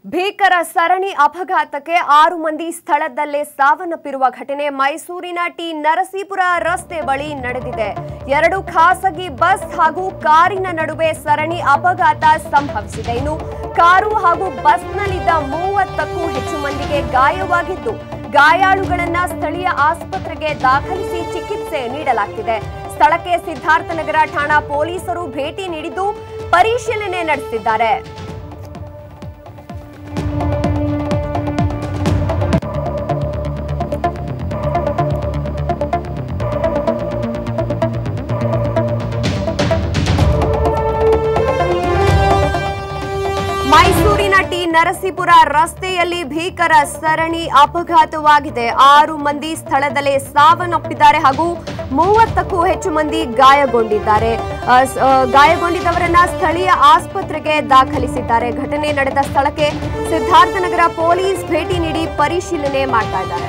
ಭೀಕರ ಸರಣಿ ಅಪಘಾತಕ್ಕೆ ಆರು ಮಂದಿ ಸ್ಥಳದಲ್ಲೇ ಸಾವನ್ನಪ್ಪಿರುವ ಘಟನೆ ಮೈಸೂರಿನ ಟಿ ನರಸೀಪುರ ರಸ್ತೆ ಬಳಿ ನಡೆದಿದೆ ಎರಡು ಖಾಸಗಿ ಬಸ್ ಹಾಗೂ ಕಾರಿನ ನಡುವೆ ಸರಣಿ ಅಪಘಾತ ಸಂಭವಿಸಿದೆ ಇನ್ನು ಕಾರು ಹಾಗೂ ಬಸ್ನಲ್ಲಿದ್ದ ಮೂವತ್ತಕ್ಕೂ ಹೆಚ್ಚು ಮಂದಿಗೆ ಗಾಯವಾಗಿದ್ದು ಗಾಯಾಳುಗಳನ್ನ ಸ್ಥಳೀಯ ಆಸ್ಪತ್ರೆಗೆ ದಾಖಲಿಸಿ ಚಿಕಿತ್ಸೆ ನೀಡಲಾಗ್ತಿದೆ ಸ್ಥಳಕ್ಕೆ ಸಿದ್ಧಾರ್ಥನಗರ ಠಾಣಾ ಪೊಲೀಸರು ಭೇಟಿ ನೀಡಿದ್ದು ಪರಿಶೀಲನೆ ನಡೆಸಿದ್ದಾರೆ ಮೈಸೂರಿನ ಟಿ ನರಸೀಪುರ ರಸ್ತೆಯಲ್ಲಿ ಭೀಕರ ಸರಣಿ ಅಪಘಾತವಾಗಿದೆ ಆರು ಮಂದಿ ಸ್ಥಳದಲ್ಲೇ ಸಾವನ್ನಪ್ಪಿದ್ದಾರೆ ಹಾಗೂ ಮೂವತ್ತಕ್ಕೂ ಹೆಚ್ಚು ಮಂದಿ ಗಾಯಗೊಂಡಿದ್ದಾರೆ ಆ, ಸ- ಆ, ಗಾಯಗೊಂಡಿದ್ದವರನ್ನ ಸ್ಥಳೀಯ ಆಸ್ಪತ್ರೆಗೆ ದಾಖಲಿಸಿದ್ದಾರೆ ಘಟನೆ ನಡೆದ ಸ್ಥಳಕ್ಕೆ ಸಿದ್ಧಾರ್ಥನಗರ ಪೊಲೀಸ್ ಭೇಟಿ ನೀಡಿ ಪರಿಶೀಲನೆ ಮಾಡ್ತಾ ಇದ್ದಾರೆ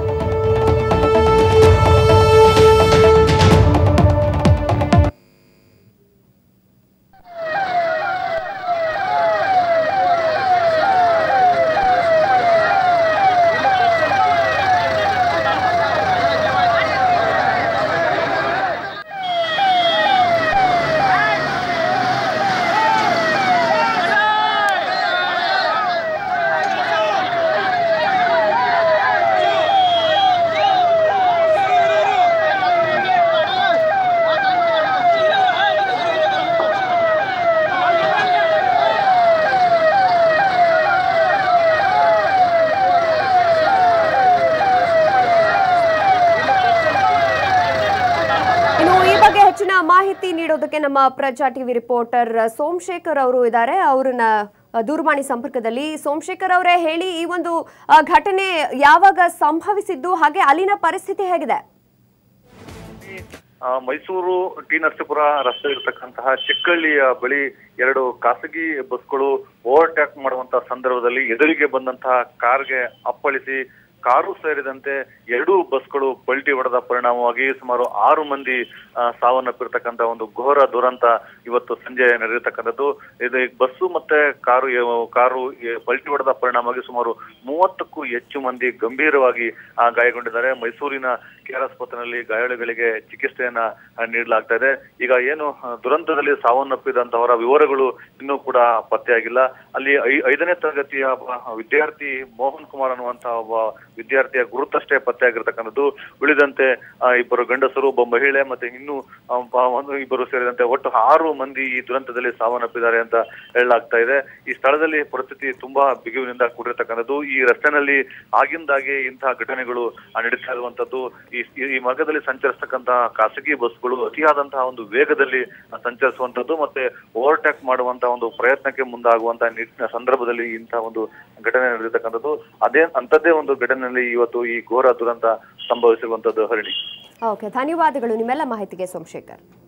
ಇನ್ನು ಈ ಬಗ್ಗೆ ಹೆಚ್ಚಿನ ಮಾಹಿತಿ ನೀಡೋದಕ್ಕೆ ನಮ್ಮ ಪ್ರಜಾ ಟಿವಿ ರಿಪೋರ್ಟರ್ ಸೋಮಶೇಖರ್ ಅವರು ಇದ್ದಾರೆ ಅವ್ರನ್ನ ಅ, ದೂರವಾಣಿ ಸಂಪರ್ಕದಲ್ಲಿ ಸೋಮಶೇಖರ್ ಅವರೇ ಹೇಳಿ ಈ ಒಂದು ಅ, ಘಟನೆ ಯಾವಾಗ ಸಂಭವಿಸಿದ್ದು ಹಾಗೆ ಅಲ್ಲಿನ ಪರಿಸ್ಥಿತಿ ಹೇಗಿದೆ ಆ, ಮೈಸೂರು ಟಿ ನರಸೀಪುರ ರಸ್ತೆ ಇರತಕ್ಕಂತಹ ಚಿಕ್ಕಳ್ಳಿಯ ಬಳಿ ಎರಡು ಖಾಸಗಿ ಬಸ್ಗಳು ಓವರ್ಟ್ಯಾಕ್ ಮಾಡುವಂತಹ ಸಂದರ್ಭದಲ್ಲಿ ಎದುರಿಗೆ ಬಂದಂತಹ ಕಾರ್ಗೆ ಅಪ್ಪಳಿಸಿ ಕಾರು ಸೇರಿದಂತೆ ಎರಡೂ ಬಸ್ಗಳು ಪಲ್ಟಿ ಹೊಡೆದ ಪರಿಣಾಮವಾಗಿ ಸುಮಾರು ಆರು ಮಂದಿ ಆ, ಸಾವನ್ನಪ್ಪಿರ್ತಕ್ಕಂಥ ಒಂದು ಘೋರ ದುರಂತ ಇವತ್ತು ಸಂಜೆ ನಡೆದಿರ್ತಕ್ಕಂಥದ್ದು ಇದು ಈ ಬಸ್ಸು ಮತ್ತೆ ಕಾರು ಎ- ಕಾರು ಎ- ಪಲ್ಟಿ ಹೊಡೆದ ಪರಿಣಾಮವಾಗಿ ಸುಮಾರು ಮೂವತ್ತಕ್ಕೂ ಹೆಚ್ಚು ಮಂದಿ ಗಂಭೀರವಾಗಿ ಆ, ಗಾಯಗೊಂಡಿದ್ದಾರೆ ಮೈಸೂರಿನ ಕೆಆರ್ ಆಸ್ಪತ್ರೆಯಲ್ಲಿ ಗಾಯಾಳುಗಳಿಗೆ ಚಿಕಿತ್ಸೆಯನ್ನ ಆ, ನೀಡಲಾಗ್ತಾ ಇದೆ ಈಗ ಏನು ಆ, ದುರಂತದಲ್ಲಿ ಸಾವನ್ನಪ್ಪಿದಂತವರ ವಿವರಗಳು ಇನ್ನೂ ಕೂಡ ಪತ್ತೆಯಾಗಿಲ್ಲ ಅಲ್ಲಿ ಐ- ಐದನೇ ತರಗತಿಯ ಒಬ್ಬ ವಿದ್ಯಾರ್ಥಿ ಮೋಹನ್ ಕುಮಾರ್ ಅನ್ನುವಂತಹ ಒಬ್ಬ ವಿದ್ಯಾರ್ಥಿಯ ಗುರುತಷ್ಟೇ ಪತ್ತೆಯಾಗಿರ್ತಕ್ಕಂಥದ್ದು ಉಳಿದಂತೆ ಆ, ಇಬ್ಬರು ಗಂಡಸರು ಒಬ್ಬ ಮಹಿಳೆ ಮತ್ತೆ ಇನ್ನು ಆ, ಪ- ಒಂದು ಇಬ್ಬರು ಸೇರಿದಂತೆ ಒಟ್ಟು ಆರು ಮಂದಿ ಈ ದುರಂತದಲ್ಲಿ ಸಾವನ್ನಪ್ಪಿದ್ದಾರೆ ಅಂತ ಹೇಳಲಾಗ್ತಾ ಇದೆ ಈ ಸ್ಥಳದಲ್ಲಿ ಪರಿಸ್ಥಿತಿ ತುಂಬಾ ಬಿಗುವಿನಿಂದ ಕೂಡಿರ್ತಕ್ಕಂಥದ್ದು ಈ ರಸ್ತೆನಲ್ಲಿ ಆಗಿಂದಾಗೆ ಇಂತಹ ಘಟನೆಗಳು ಆ, ನಡೀತಾ ಇರುವಂತದ್ದು ಈ ಈ- ಈ ಮಾರ್ಗದಲ್ಲಿ ಸಂಚರಿಸ್ತಕ್ಕಂತಹ ಖಾಸಗಿ ಬಸ್ಗಳು ಅತಿಯಾದಂತಹ ಒಂದು ವೇಗದಲ್ಲಿ ಆ, ಸಂಚರಿಸುವಂತದ್ದು ಮತ್ತೆ ಓವರ್ಟೇಕ್ ಮಾಡುವಂತಹ ಒಂದು ಪ್ರಯತ್ನಕ್ಕೆ ಮುಂದಾಗುವಂತಹ ನಿಟ್ಟಿನ ಸಂದರ್ಭದಲ್ಲಿ ಇಂತಹ ಒಂದು ಘಟನೆ ನಡೆದಿರ್ತಕ್ಕಂಥದ್ದು ಅದೇ ಅಂತದ್ದೇ ಒಂದು ಘಟನೆಯಲ್ಲಿ ಇವತ್ತು ಈ ಘೋರ ದುರಂತ ಸಂಭವಿಸಿರುವಂತದ್ದು ಹರಿಣಿ ಓಕೆ ಧನ್ಯವಾದಗಳು ನಿಮ್ಮೆಲ್ಲ ಮಾಹಿತಿಗೆ ಸೋಮಶೇಖರ್